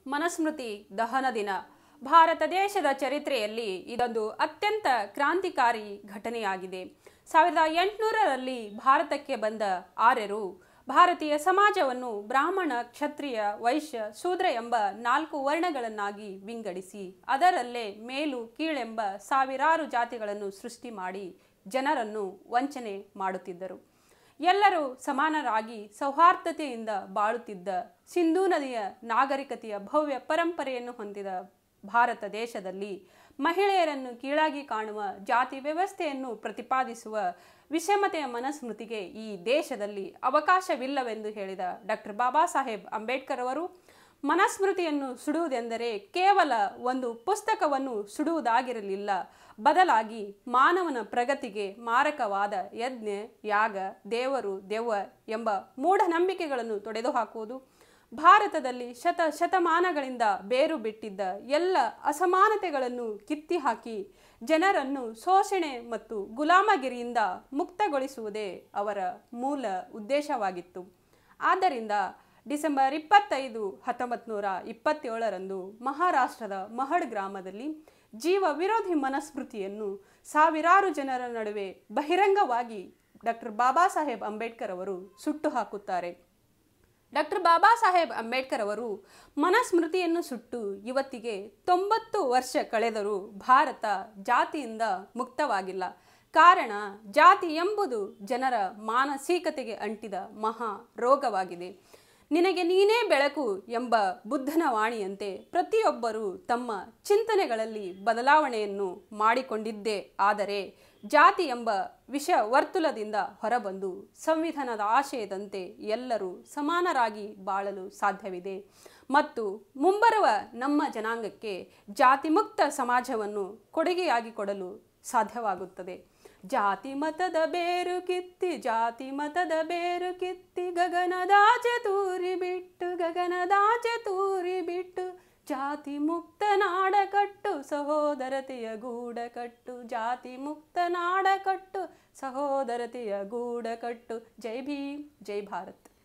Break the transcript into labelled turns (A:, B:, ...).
A: ಮನಸ್ಮೃತಿ ದಹನ ದಿನ ಭಾರತ ದೇಶದ ಚರಿತ್ರೆಯಲ್ಲಿ ಇದೊಂದು ಅತ್ಯಂತ ಕ್ರಾಂತಿಕಾರಿ ಘಟನೆಯಾಗಿದೆ ಸಾವಿರದ ಎಂಟುನೂರರಲ್ಲಿ ಭಾರತಕ್ಕೆ ಬಂದ ಆರ್ಯರು ಭಾರತೀಯ ಸಮಾಜವನ್ನು ಬ್ರಾಹ್ಮಣ ಕ್ಷತ್ರಿಯ ವೈಶ್ಯ ಶೂದ್ರ ಎಂಬ ನಾಲ್ಕು ವರ್ಣಗಳನ್ನಾಗಿ ವಿಂಗಡಿಸಿ ಅದರಲ್ಲೇ ಮೇಲು ಕೀಳೆಂಬ ಸಾವಿರಾರು ಜಾತಿಗಳನ್ನು ಸೃಷ್ಟಿ ಮಾಡಿ ಜನರನ್ನು ವಂಚನೆ ಮಾಡುತ್ತಿದ್ದರು ಎಲ್ಲರೂ ಸಮಾನರಾಗಿ ಸೌಹಾರ್ದತೆಯಿಂದ ಬಾಳುತ್ತಿದ್ದ ಸಿಂಧೂ ನದಿಯ ನಾಗರಿಕತೆಯ ಭವ್ಯ ಪರಂಪರೆಯನ್ನು ಹೊಂದಿದ ಭಾರತ ದೇಶದಲ್ಲಿ ಮಹಿಳೆಯರನ್ನು ಕೀಳಾಗಿ ಕಾಣುವ ಜಾತಿ ವ್ಯವಸ್ಥೆಯನ್ನು ಪ್ರತಿಪಾದಿಸುವ ವಿಷಮತೆಯ ಮನಸ್ಮೃತಿಗೆ ಈ ದೇಶದಲ್ಲಿ ಅವಕಾಶವಿಲ್ಲವೆಂದು ಹೇಳಿದ ಡಾಕ್ಟರ್ ಬಾಬಾ ಸಾಹೇಬ್ ಅಂಬೇಡ್ಕರ್ ಅವರು ಮನಸ್ಮೃತಿಯನ್ನು ಸುಡುವುದೆಂದರೆ ಕೇವಲ ಒಂದು ಪುಸ್ತಕವನ್ನು ಸುಡುವುದಾಗಿರಲಿಲ್ಲ ಬದಲಾಗಿ ಮಾನವನ ಪ್ರಗತಿಗೆ ಮಾರಕವಾದ ಯಜ್ಞ ಯಾಗ ದೇವರು ದೆವ್ವ ಎಂಬ ಮೂಢನಂಬಿಕೆಗಳನ್ನು ತೊಡೆದುಹಾಕುವುದು ಭಾರತದಲ್ಲಿ ಶತ ಶತಮಾನಗಳಿಂದ ಬೇರು ಬಿಟ್ಟಿದ್ದ ಎಲ್ಲ ಅಸಮಾನತೆಗಳನ್ನು ಕಿತ್ತಿ ಹಾಕಿ ಜನರನ್ನು ಶೋಷಣೆ ಮತ್ತು ಗುಲಾಮಗಿರಿಯಿಂದ ಮುಕ್ತಗೊಳಿಸುವುದೇ ಅವರ ಮೂಲ ಉದ್ದೇಶವಾಗಿತ್ತು ಆದ್ದರಿಂದ ಡಿಸೆಂಬರ್ ಇಪ್ಪತ್ತೈದು ಹತ್ತೊಂಬತ್ತು ನೂರ ಇಪ್ಪತ್ತೇಳರಂದು ಮಹಾರಾಷ್ಟ್ರದ ಮಹಡ್ ಗ್ರಾಮದಲ್ಲಿ ಜೀವ ವಿರೋಧಿ ಮನಸ್ಮೃತಿಯನ್ನು ಸಾವಿರಾರು ಜನರ ನಡುವೆ ಬಹಿರಂಗವಾಗಿ ಡಾಕ್ಟರ್ ಬಾಬಾ ಸಾಹೇಬ್ ಅಂಬೇಡ್ಕರ್ ಅವರು ಸುಟ್ಟು ಹಾಕುತ್ತಾರೆ ಡಾಕ್ಟರ್ ಬಾಬಾ ಸಾಹೇಬ್ ಅಂಬೇಡ್ಕರ್ ಅವರು ಮನಸ್ಮೃತಿಯನ್ನು ಸುಟ್ಟು ಇವತ್ತಿಗೆ ತೊಂಬತ್ತು ವರ್ಷ ಕಳೆದರೂ ಭಾರತ ಜಾತಿಯಿಂದ ಮುಕ್ತವಾಗಿಲ್ಲ ಕಾರಣ ಜಾತಿ ಎಂಬುದು ಜನರ ಮಾನಸಿಕತೆಗೆ ಅಂಟಿದ ಮಹಾ ರೋಗವಾಗಿದೆ ನಿನಗೆ ನೀನೇ ಬೆಳಕು ಎಂಬ ಬುದ್ಧನ ವಾಣಿಯಂತೆ ಪ್ರತಿಯೊಬ್ಬರೂ ತಮ್ಮ ಚಿಂತನೆಗಳಲ್ಲಿ ಬದಲಾವಣೆಯನ್ನು ಮಾಡಿಕೊಂಡಿದ್ದೇ ಆದರೆ ಜಾತಿ ಎಂಬ ವಿಷ ವರ್ತುಲದಿಂದ ಹೊರಬಂದು ಸಂವಿಧಾನದ ಆಶಯದಂತೆ ಎಲ್ಲರೂ ಸಮಾನರಾಗಿ ಬಾಳಲು ಸಾಧ್ಯವಿದೆ ಮತ್ತು ಮುಂಬರುವ ನಮ್ಮ ಜನಾಂಗಕ್ಕೆ ಜಾತಿ ಮುಕ್ತ ಸಮಾಜವನ್ನು ಕೊಡುಗೆಯಾಗಿ ಕೊಡಲು ಸಾಧ್ಯವಾಗುತ್ತದೆ ಜಾತಿ ಮತದ ಬೇರು ಕಿತ್ತಿ ಜಾತಿ ಮತದ ಬೇರು ಕಿತ್ತಿ ಗಗನದಾಚೆ ತೂರಿ ಬಿಟ್ಟು ಗಗನದಾಚೆ ತೂರಿ ಬಿಟ್ಟು ಜಾತಿ ಮುಕ್ತ ನಾಡ ಕಟ್ಟು ಸಹೋದರತೆಯ ಗೂಡ ಕಟ್ಟು ಜಾತಿ ಮುಕ್ತ ನಾಡ ಕಟ್ಟು ಸಹೋದರತೆಯ ಗೂಡ ಕಟ್ಟು ಜೈ ಭೀಮ್ ಜೈ ಭಾರತ್